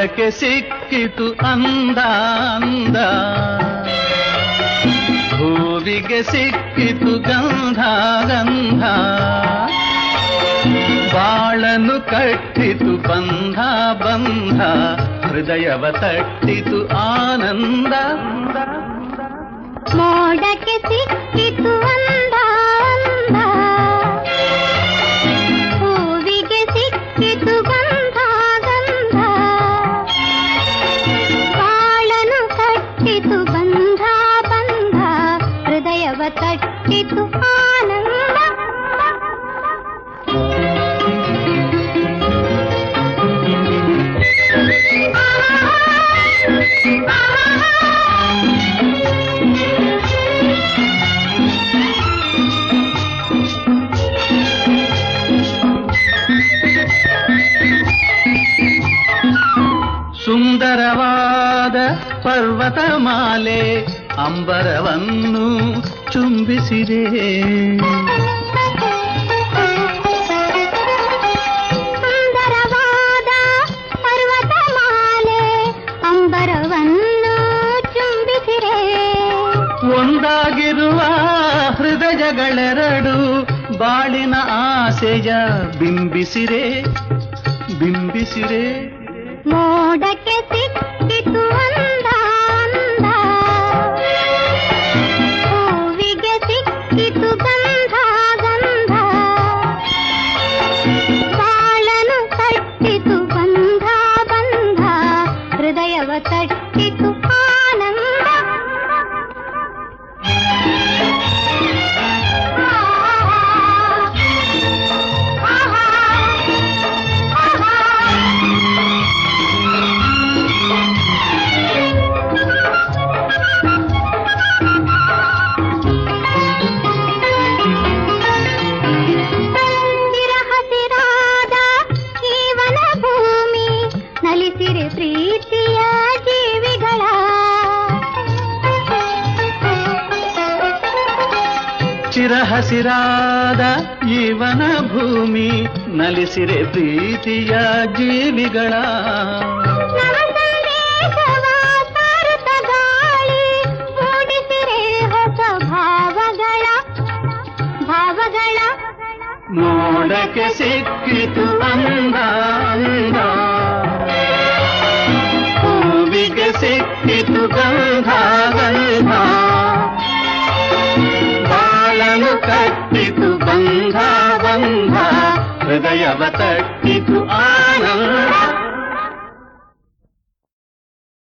ಮೋಡಕ್ಕೆ ಸಿಕ್ಕಿತು ಅಂದ ಅಂದ ಹೂವಿಗೆ ಸಿಕ್ಕಿತು ಗಂಧ ಗಂಧ ಬಾಳನು ಕಟ್ಟಿತು ಬಂಧ ಬಂಧ ಹೃದಯವ ತಟ್ಟಿತು ಆನಂದ ಮೋಡಕ್ಕೆ ಸಿಕ್ಕಿತು ಅಂದ ಅಂದ ಹೂವಿಗೆ ಸಿಕ್ಕಿತು ಗಂಧ ಗಂಧ ಬಾಳನು ಕಟ್ಟಿತು ಬಂಧ ಬಂಧ ಹೃದಯವ ತಟ್ಟಿತು ಆನಂದ ಸುಂದರವಾದ ಪರ್ವತ ಮಾಲೆ ಅಂಬರವನ್ನು ಚುಂಬಿಸಿದೆ ಸುಂದರವಾದ ಪರ್ವತ ಮಾಲೆ ಅಂಬರವನ್ನು ಚುಂಬಿಸಿರೆ ಒಂದಾಗಿರುವ ಹೃದಯಗಳೆರಡು ಬಾಳಿನ ಆಸೆಯ ಬಿಂಬಿಸಿರೆ ಬಿಂಬಿಸಿರೆ ಮೋಡಕ್ಕೆ ಸಿಕ್ಕಿತು ಅಂದ ಅಂದ ಹೂವಿಗೆ ಸಿಕ್ಕಿತು ಗಂಧ ಗಂಧ ಬಾಳನು ಕಟ್ಟಿತು ಬಂಧ ಬಂಧ ಹೃದಯವ ತಟ್ಟಿತು ಆನಂದ ಹಸಿರ ಹಸಿರಾದ ಜೀವನ ಭೂಮಿ ನಲಿಸಿರೆ ಪ್ರೀತಿಯ ಜೀವಿಗಳ ಚಿರಹಸಿರಾದ ಜೀವನ ಭೂಮಿ ನಲಿಸಿರೆ ಪ್ರೀತಿಯ ಜೀವಿಗಳ ನವ ಸಂದೇಶವ ಸಾರುತ್ತ ಗಾಳಿ ಮೂಡಿಸಿರೆ ಹೊಸ ಭಾವಗಳ ಭಾವಗಳ ಮೋಡಕ್ಕೆ ಸಿಕ್ಕಿತು ಅಂದ ಅಂದ ಹೂವಿಗೆ ಸಿಕ್ಕಿತು ಗಂಧ ಗಂಧ ಬಾಳನು ಕಟ್ಟಿತು ಬಂಧ ಬಂಧ ಹೃದಯವ ತಟ್ಟಿತು ಆ